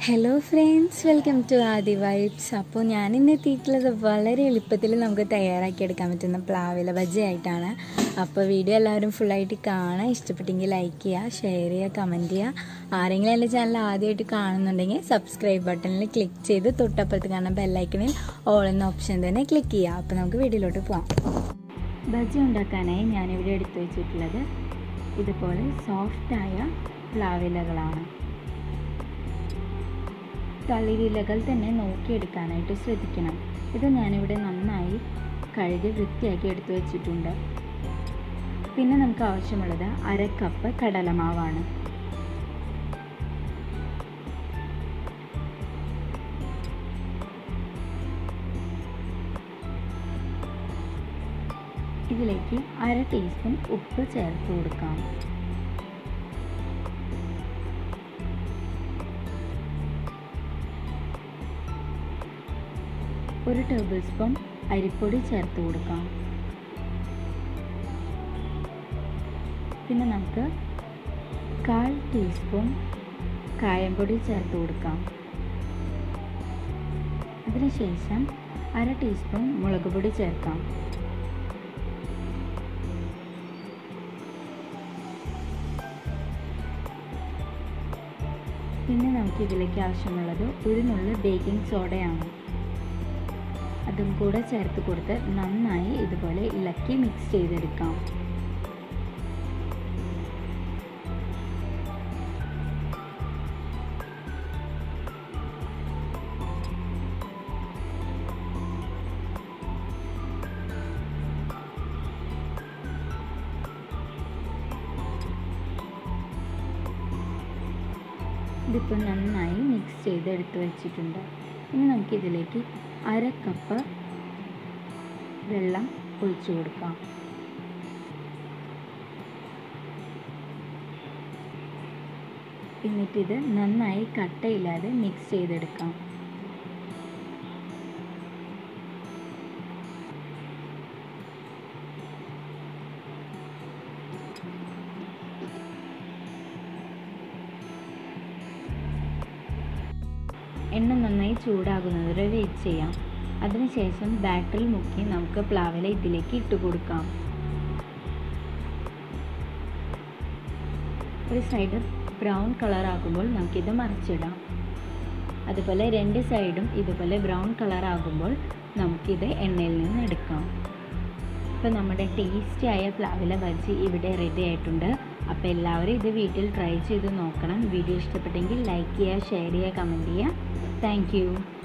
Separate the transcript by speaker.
Speaker 1: hello friends welcome to Aadi vibes അപ്പോൾ ഞാൻ ഇന്ന് എത്തിയിട്ടുള്ളത് വളരെ എളുപ്പത്തിൽ നമുക്ക് തയ്യാറാക്കിയെടുക്കാൻ പറ്റുന്ന പ്ലാവില ബജ്ജി ആയിട്ടാണ് അപ്പോൾ വീഡിയോ എല്ലാവരും ഫുള്ളായിട്ട് കാണാൻ ഇഷ്ടപ്പെട്ടെങ്കിൽ ലൈക്ക് ചെയ്യുക ഷെയർ ചെയ്യുക കമൻറ്റ് ചെയ്യുക ആരെങ്കിലും എൻ്റെ ചാനൽ ആദ്യമായിട്ട് കാണുന്നുണ്ടെങ്കിൽ സബ്സ്ക്രൈബ് ബട്ടണിൽ ക്ലിക്ക് ചെയ്ത് തൊട്ടപ്പുറത്ത് കാണുന്ന ബെല്ലൈക്കണിൽ ഓൾ എന്ന ഓപ്ഷൻ തന്നെ ക്ലിക്ക് ചെയ്യുക അപ്പോൾ നമുക്ക് വീഡിയോയിലോട്ട് പോകാം ബജ്ജി ഉണ്ടാക്കാനായി ഞാനിവിടെ എടുത്തു വെച്ചിട്ടുള്ളത് ഇതുപോലെ സോഫ്റ്റായ പ്ലാവിലകളാണ് തളിരിലകൾ തന്നെ നോക്കിയെടുക്കാനായിട്ട് ശ്രദ്ധിക്കണം ഇത് ഞാനിവിടെ നന്നായി കഴുകി വൃത്തിയാക്കി എടുത്തു വെച്ചിട്ടുണ്ട് പിന്നെ നമുക്ക് ആവശ്യമുള്ളത് അര കപ്പ് കടലമാവാണ് ഇതിലേക്ക് അര ടീസ്പൂൺ ഉപ്പ് ചേർത്ത് കൊടുക്കാം ഒരു ടേബിൾ സ്പൂൺ അരിപ്പൊടി ചേർത്ത് കൊടുക്കാം പിന്നെ നമുക്ക് കാൽ ടീസ്പൂൺ കായംപൊടി ചേർത്ത് കൊടുക്കാം അതിനുശേഷം അര ടീസ്പൂൺ മുളക് പൊടി ചേർക്കാം പിന്നെ നമുക്ക് ഇതിലേക്ക് ആവശ്യമുള്ളത് ഒരു നുള്ളു ബേക്കിംഗ് സോഡയാണ് അതും കൂടെ ചേർത്ത് കൊടുത്ത് നന്നായി ഇതുപോലെ ഇളക്കി മിക്സ് ചെയ്തെടുക്കാം ഇതിപ്പോൾ നന്നായി മിക്സ് ചെയ്ത് എടുത്ത് വെച്ചിട്ടുണ്ട് ഇനി നമുക്കിതിലേക്ക് അര കപ്പ് വെള്ളം ഒഴിച്ചു കൊടുക്കാം എന്നിട്ടിത് നന്നായി കട്ടയില്ലാതെ മിക്സ് ചെയ്തെടുക്കാം എണ്ണ നന്നായി ചൂടാകുന്നത് വരെ വെയിറ്റ് ചെയ്യാം അതിനുശേഷം ബാറ്ററിൽ മുക്കി നമുക്ക് പ്ലാവില ഇതിലേക്ക് ഇട്ട് കൊടുക്കാം ഒരു സൈഡ് ബ്രൗൺ കളർ ആകുമ്പോൾ നമുക്കിത് മറിച്ചിടാം അതുപോലെ രണ്ട് സൈഡും ഇതുപോലെ ബ്രൗൺ കളർ ആകുമ്പോൾ നമുക്കിത് എണ്ണയിൽ നിന്ന് എടുക്കാം ഇപ്പോൾ നമ്മുടെ ടേസ്റ്റി ആയ പ്ലാവില ബജ്ജി ഇവിടെ റെഡി ആയിട്ടുണ്ട് അപ്പോൾ എല്ലാവരും ഇത് വീട്ടിൽ ട്രൈ ചെയ്ത് നോക്കണം വീഡിയോ ഇഷ്ടപ്പെട്ടെങ്കിൽ ലൈക്ക് ചെയ്യുക ഷെയർ ചെയ്യുക കമൻറ്റ് ചെയ്യുക താങ്ക്